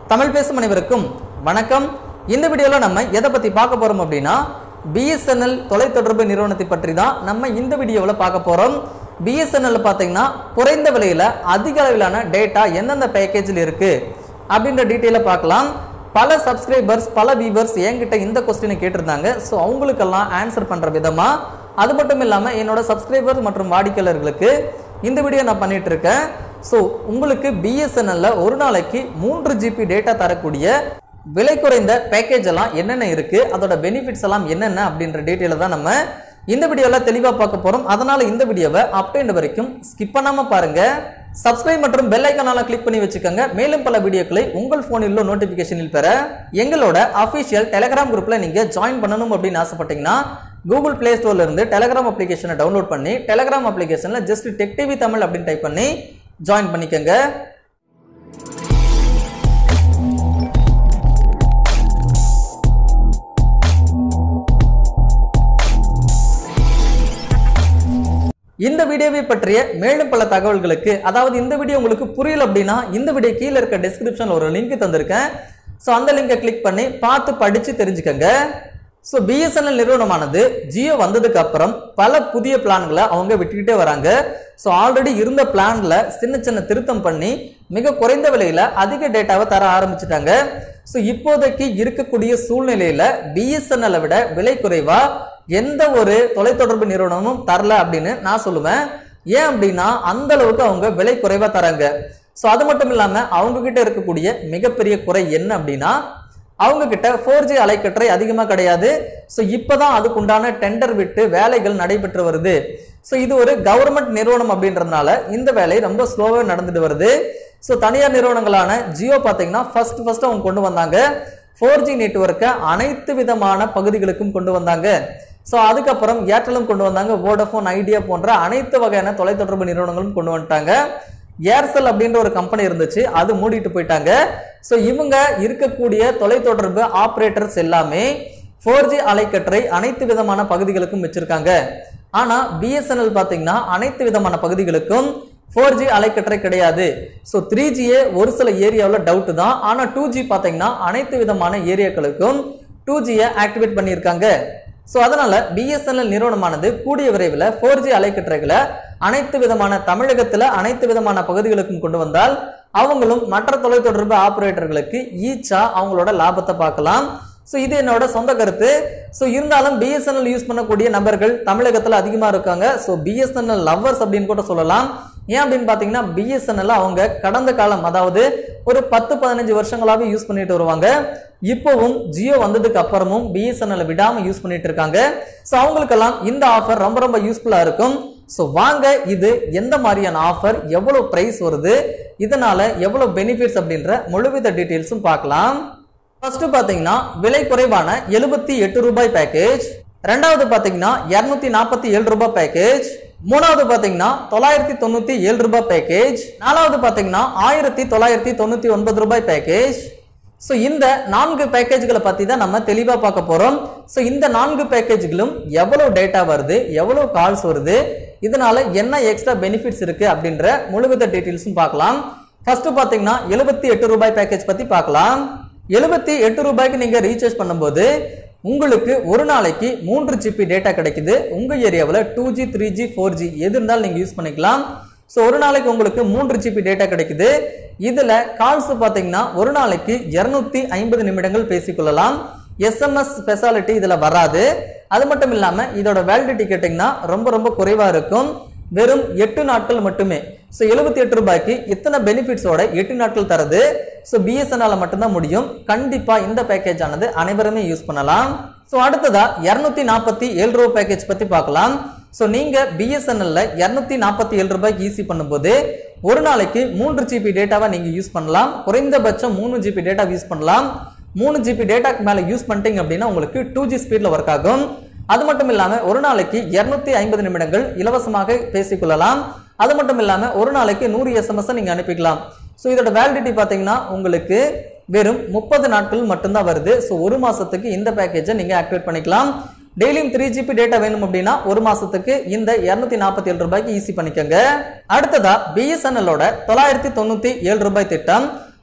தமிழ் பேசும் அனைவருக்கும் வணக்கம் இந்த வீடியோவில் நம்ம எதை பற்றி பார்க்க போகிறோம் அப்படின்னா பிஎஸ்என்எல் தொலைத்தொடர்பு நிறுவனத்தை பற்றி தான் நம்ம இந்த வீடியோவில் பார்க்க போகிறோம் பிஎஸ்என்எல் பார்த்தீங்கன்னா குறைந்த விலையில் அதிக அளவிலான டேட்டா எந்தெந்த பேக்கேஜில் இருக்குது அப்படின்ற டீட்டெயிலை பார்க்கலாம் பல சப்ஸ்கிரைபர்ஸ் பல வியூவர்ஸ் என்கிட்ட இந்த கொஸ்டினை கேட்டிருந்தாங்க ஸோ அவங்களுக்கெல்லாம் ஆன்சர் பண்ணுற விதமாக அது மட்டும் இல்லாமல் என்னோட சப்ஸ்கிரைபர் மற்றும் வாடிக்கையாளர்களுக்கு இந்த வீடியோ நான் பண்ணிட்டு இருக்கேன் ஸோ உங்களுக்கு பிஎஸ்என்எல்ல ஒரு நாளைக்கு மூன்று ஜிபி டேட்டா தரக்கூடிய விலை குறைந்த பேக்கேஜ் எல்லாம் என்னென்ன இருக்கு அதோட பெனிஃபிட்ஸ் எல்லாம் என்னென்ன அப்படின்ற டீட்டெயில தான் நம்ம இந்த வீடியோவில் தெளிவாக பார்க்க போகிறோம் அதனால இந்த வீடியோவை அப்டேண்ட் வரைக்கும் ஸ்கிப் பண்ணாமல் பாருங்க சப்ஸ்கிரைப் மற்றும் பெல் ஐக்கானால கிளிக் பண்ணி வச்சுக்கோங்க மேலும் பல வீடியோக்களை உங்கள் ஃபோனில் நோட்டிஃபிகேஷனில் பெற எங்களோட அஃபிஷியல் டெலிகிராம் குரூப்பில் நீங்கள் ஜாயின் பண்ணணும் அப்படின்னு ஆசைப்பட்டீங்கன்னா கூகுள் பிளே ஸ்டோர்ல இருந்து டெலிகிராம் அப்ளிகேஷனை டவுன்லோட் பண்ணி டெலிகிராம் அப்ளிகேஷனில் ஜஸ்ட் டெக் டிவி தமிழ் அப்படின்னு டைப் பண்ணி ஜாயின் பண்ணிக்கோங்க இந்த வீடியோவை பற்றிய மேலும் பல தகவல்களுக்கு அதாவது இந்த வீடியோ உங்களுக்கு புரியல அப்படின்னா இந்த வீடியோ கீழே இருக்க டிஸ்கிரிப்ஷனில் ஒரு லிங்க் தந்திருக்கேன் ஸோ அந்த லிங்கை கிளிக் பண்ணி பார்த்து படித்து தெரிஞ்சுக்கங்க ஸோ பிஎஸ்என்எல் நிறுவனமானது ஜியோ வந்ததுக்கு அப்புறம் பல புதிய பிளான்களை அவங்க விட்டுக்கிட்டே வராங்க ஸோ ஆல்ரெடி இருந்த பிளான்ல சின்ன சின்ன திருத்தம் பண்ணி மிக குறைந்த விலையில அதிக டேட்டாவை தர ஆரம்பிச்சிட்டாங்க ஸோ இப்போதைக்கு இருக்கக்கூடிய சூழ்நிலையில பிஎஸ்என்எல்லை விட விலை குறைவா எந்த ஒரு தொலைத்தொடர்பு நிறுவனமும் தரல அப்படின்னு நான் சொல்லுவேன் ஏன் அப்படின்னா அந்த அளவுக்கு அவங்க விலை குறைவா தராங்க ஸோ அது மட்டும் இல்லாம அவங்க கிட்ட இருக்கக்கூடிய மிகப்பெரிய குறை என்ன அப்படின்னா அவங்க கிட்ட ஃபோர் ஜி அலைக்கற்றை அதிகமாக கிடையாது ஸோ இப்போதான் அதுக்குண்டான டெண்டர் விட்டு வேலைகள் நடைபெற்று வருது ஸோ இது ஒரு கவர்மெண்ட் நிறுவனம் அப்படின்றதுனால இந்த வேலை ரொம்ப ஸ்லோவாக நடந்துட்டு வருது ஸோ தனியார் நிறுவனங்களான ஜியோ பார்த்தீங்கன்னா ஃபர்ஸ்ட் ஃபர்ஸ்ட் அவங்க கொண்டு வந்தாங்க ஃபோர் ஜி நெட்ஒர்க்கை அனைத்து விதமான பகுதிகளுக்கும் கொண்டு வந்தாங்க ஸோ அதுக்கப்புறம் ஏர்டெலும் கொண்டு வந்தாங்க வோடஃபோன் ஐடியா போன்ற அனைத்து வகையான தொலைத்தொடர்பு நிறுவனங்களும் கொண்டு வந்துட்டாங்க ஏர்செல் அப்படின்ற ஒரு கம்பெனி இருந்துச்சு அது மூடிட்டு போயிட்டாங்க ஸோ இவங்க இருக்கக்கூடிய தொலைத்தொடர்பு ஆப்ரேட்டர்ஸ் எல்லாமே ஃபோர் ஜி அலைக்கற்றை அனைத்து விதமான பகுதிகளுக்கும் வச்சிருக்காங்க ஆனா பிஎஸ்என்எல் பார்த்தீங்கன்னா அனைத்து விதமான பகுதிகளுக்கும் ஃபோர் ஜி அலைக்கற்றை கிடையாது ஸோ த்ரீ ஜியே ஒரு சில ஏரியாவில் டவுட் தான் ஆனால் டூ ஜி பார்த்தீங்கன்னா அனைத்து விதமான ஏரியாக்களுக்கும் டூ ஜியை ஆக்டிவேட் பண்ணியிருக்காங்க ஸோ அதனால பிஎஸ்என்எல் நிறுவனமானது கூடிய விரைவில் ஃபோர் ஜி அலைக்கற்றைகளை அனைத்து விதமான தமிழகத்தில் அனைத்து விதமான பகுதிகளுக்கும் கொண்டு வந்தால் அவங்களும் மற்ற தொலைத்தொடர்பு ஆபரேட்டர்களுக்கு ஈச்சா அவங்களோட லாபத்தை பார்க்கலாம் ஸோ இது என்னோட சொந்த கருத்து ஸோ இருந்தாலும் பிஎஸ்என்எல் யூஸ் பண்ணக்கூடிய நபர்கள் தமிழகத்தில் அதிகமாக இருக்காங்க ஸோ பிஎஸ்என்எல் லவ்வர்ஸ் அப்படின்னு கூட சொல்லலாம் ஏன் அப்படின்னு பார்த்தீங்கன்னா பிஎஸ்என்எல் அவங்க கடந்த காலம் அதாவது ஒரு பத்து பதினஞ்சு வருஷங்களாகவே யூஸ் பண்ணிட்டு வருவாங்க இப்போவும் ஜியோ வந்ததுக்கு அப்புறமும் பிஎஸ்என்எல் விடாம யூஸ் பண்ணிட்டு இருக்காங்க ஸோ அவங்களுக்கெல்லாம் இந்த ஆஃபர் ரொம்ப ரொம்ப யூஸ்ஃபுல்லா இருக்கும் ஸோ வாங்க இது எந்த மாதிரியான ஆஃபர் எவ்வளவு பிரைஸ் வருது இதனால எவ்வளவு பெனிஃபிட்ஸ் அப்படின்ற முழுவித டீட்டெயில்ஸும் பார்க்கலாம் ஃபர்ஸ்ட் பாத்தீங்கன்னா விலை குறைவான எழுபத்தி எட்டு ரூபாய் பேக்கேஜ் ரெண்டாவது பாத்தீங்கன்னா இருநூத்தி நாற்பத்தி ஏழு ரூபாய் பேக்கேஜ் மூணாவது பாத்தீங்கன்னா தொள்ளாயிரத்தி தொண்ணூத்தி ஏழு ரூபாய் பேக்கேஜ் நாலாவது பாத்தீங்கன்னா ஆயிரத்தி தொள்ளாயிரத்தி தொண்ணூத்தி ஒன்பது ரூபாய் பேக்கேஜ் ஸோ இந்த நான்கு பேக்கேஜ்களை பற்றி தான் நம்ம தெளிவாக பார்க்க போகிறோம் ஸோ இந்த நான்கு பேக்கேஜ்களும் எவ்வளோ டேட்டா வருது எவ்வளோ கால்ஸ் வருது இதனால என்ன எக்ஸ்ட்ரா பெனிஃபிட்ஸ் இருக்குது அப்படின்ற முழுவித டீட்டெயில்ஸும் பார்க்கலாம் ஃபர்ஸ்ட் பார்த்தீங்கன்னா எழுபத்தி எட்டு ரூபாய் பேக்கேஜ் பற்றி பார்க்கலாம் எழுபத்தி எட்டு ரூபாய்க்கு நீங்கள் ரீசார்ஜ் பண்ணும்போது உங்களுக்கு ஒரு நாளைக்கு மூன்று ஜிபி டேட்டா கிடைக்குது உங்கள் ஏரியாவில் two G three G four G எது இருந்தாலும் நீங்கள் யூஸ் பண்ணிக்கலாம் ஸோ ஒரு நாளைக்கு உங்களுக்கு மூன்று ஜிபி டேட்டா கிடைக்குது இதில் கால்ஸ் பார்த்தீங்கன்னா ஒரு நாளைக்கு இரநூத்தி ஐம்பது நிமிடங்கள் பேசிக்கொள்ளலாம் எஸ்எம்எஸ் ஸ்பெஷாலிட்டி இதில் வராது அது மட்டும் இல்லாமல் இதோட வேலிடிட்டி கேட்டிங்கன்னா ரொம்ப ரொம்ப குறைவாக இருக்கும் வெறும் எட்டு நாட்கள் மட்டுமே ஸோ எழுபத்தி எட்டு ரூபாய்க்கு இத்தனை பெனிஃபிட்ஸோட எட்டு நாட்கள் தரது ஸோ பிஎஸ்என்எல் மட்டும்தான் முடியும் கண்டிப்பாக இந்த பேக்கேஜ் ஆனது அனைவருமே யூஸ் பண்ணலாம் ஸோ அடுத்ததா இரநூத்தி நாற்பத்தி ஏழு ரூபா பேக்கேஜ் பற்றி பார்க்கலாம் ஸோ நீங்கள் பிஎஸ்என்எல்ல இரநூத்தி நாற்பத்தி ஏழு ரூபாய்க்கு ஈஸி பண்ணும்போது ஒரு நாளைக்கு மூன்று ஜிபி டேட்டாவை நீங்கள் யூஸ் பண்ணலாம் குறைந்தபட்சம் மூணு ஜிபி டேட்டா யூஸ் பண்ணலாம் மூணு ஜிபி டேட்டாக்கு மேலே யூஸ் பண்ணிட்டீங்க அப்படின்னா உங்களுக்கு டூ ஜி ஸ்பீடில் ஒர்க் ஆகும் அது மட்டும் இல்லாமல் ஒரு நாளைக்கு இரநூத்தி ஐம்பது நிமிடங்கள் இலவசமாக பேசிக்கொள்ளலாம் அது மட்டும் இல்லாமல் ஒரு நாளைக்கு நூறு எஸ்எம்எஸ் நீங்கள் அனுப்பிக்கலாம் ஸோ இதோட வேலிடிட்டி பார்த்தீங்கன்னா உங்களுக்கு வெறும் முப்பது நாட்கள் மட்டும்தான் வருது ஸோ ஒரு மாசத்துக்கு இந்த பேக்கேஜை நீங்கள் ஆக்டிவேட் பண்ணிக்கலாம் டெய்லியும் த்ரீ ஜிபி டேட்டா வேணும் அப்படின்னா ஒரு மாசத்துக்கு இந்த இருநூத்தி நாற்பத்தி ஏழு ரூபாய்க்கு ஈஸி பண்ணிக்கோங்க அடுத்ததா பிஎஸ்என்எல்லோட தொள்ளாயிரத்தி தொண்ணூத்தி ஏழு ரூபாய் திட்டம்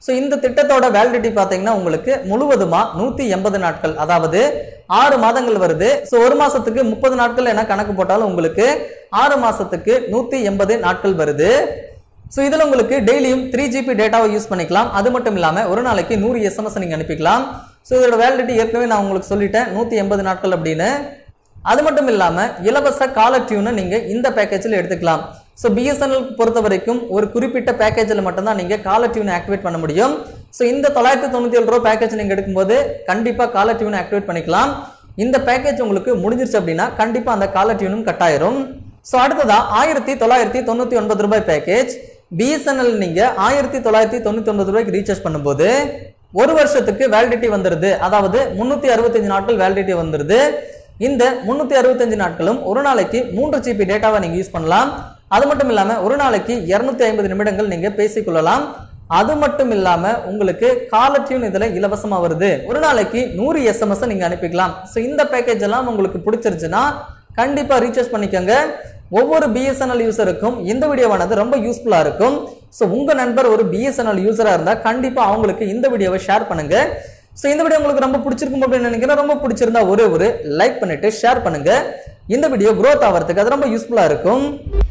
ஸோ இந்த திட்டத்தோட வேலிடிட்டி பார்த்தீங்கன்னா உங்களுக்கு முழுவதுமா நூற்றி எண்பது நாட்கள் அதாவது ஆறு மாதங்கள் வருது ஸோ ஒரு மாசத்துக்கு முப்பது நாட்கள் என கணக்கு போட்டாலும் உங்களுக்கு ஆறு மாசத்துக்கு நூற்றி எண்பது நாட்கள் வருது ஸோ இதில் உங்களுக்கு டெய்லியும் த்ரீ ஜிபி டேட்டாவை யூஸ் பண்ணிக்கலாம் அது மட்டும் இல்லாமல் ஒரு நாளைக்கு நூறு எஸ்எம்எஸ் நீங்கள் அனுப்பிக்கலாம் ஸோ இதோட வேலிடிட்டி ஏற்கனவே நான் உங்களுக்கு சொல்லிட்டேன் நூற்றி எண்பது நாட்கள் அப்படின்னு அது மட்டும் இல்லாமல் இலவச கால டியூனை நீங்கள் இந்த பேக்கேஜில் எடுத்துக்கலாம் ஸோ பிஎஸ்என்எல் பொறுத்த வரைக்கும் ஒரு குறிப்பிட்ட பேக்கேஜில் மட்டும்தான் நீங்கள் கால டியூனை ஆக்டிவேட் பண்ண முடியும் ஸோ இந்த தொள்ளாயிரத்தி தொண்ணூற்றி ஏழு ரூபா பேக்கேஜ் நீங்கள் எடுக்கும்போது கண்டிப்பாக கால டியூனை ஆக்டிவேட் பண்ணிக்கலாம் இந்த பேக்கேஜ் உங்களுக்கு முடிஞ்சிருச்சு அப்படின்னா கண்டிப்பாக அந்த கால டியூனும் கட் ஆயிரும் ஸோ அடுத்ததா ஆயிரத்தி தொள்ளாயிரத்தி தொண்ணூற்றி ஒன்பது ரூபாய் பேக்கேஜ் பிஎஸ்என்எல் நீங்கள் ஆயிரத்தி தொள்ளாயிரத்தி தொண்ணூற்றி ஒன்பது ரூபாய்க்கு ரீசார்ஜ் பண்ணும்போது ஒரு வருஷத்துக்கு வேலிடிட்டி வந்துடுது அதாவது முந்நூற்றி அறுபத்தஞ்சு நாட்கள் வேலிடிட்டி வந்துடுது இந்த முந்நூற்றி அறுபத்தஞ்சு நாட்களும் ஒரு நாளைக்கு மூன்று ஜிபி டேட்டாவை நீங்கள் யூஸ் பண்ணலாம் அது மட்டும் இல்லாமல் ஒரு நாளைக்கு இரநூத்தி ஐம்பது நிமிடங்கள் நீங்கள் பேசிக்கொள்ளலாம் அது மட்டும் இல்லாம உங்களுக்கு கால டியூன் இதுல இலவசமா வருது ஒரு நாளைக்கு நூறு எஸ்எம்எஸ் நீங்க அனுப்பிக்கலாம் ஸோ இந்த பேக்கேஜ் எல்லாம் உங்களுக்கு பிடிச்சிருச்சுன்னா கண்டிப்பா ரீசார்ஜ் பண்ணிக்கோங்க ஒவ்வொரு பிஎஸ்என்எல் யூசருக்கும் இந்த வீடியோவானது ரொம்ப யூஸ்ஃபுல்லா இருக்கும் ஸோ உங்க நண்பர் ஒரு பிஎஸ்என்எல் யூசரா இருந்தா கண்டிப்பா அவங்களுக்கு இந்த வீடியோவை ஷேர் பண்ணுங்க ஸோ இந்த வீடியோ உங்களுக்கு ரொம்ப பிடிச்சிருக்கும் அப்படின்னு நினைக்கிறேன் ரொம்ப பிடிச்சிருந்தா ஒரே ஒரு லைக் பண்ணிட்டு ஷேர் பண்ணுங்க இந்த வீடியோ growth ஆகிறதுக்கு அது ரொம்ப யூஸ்ஃபுல்லா இருக்கும்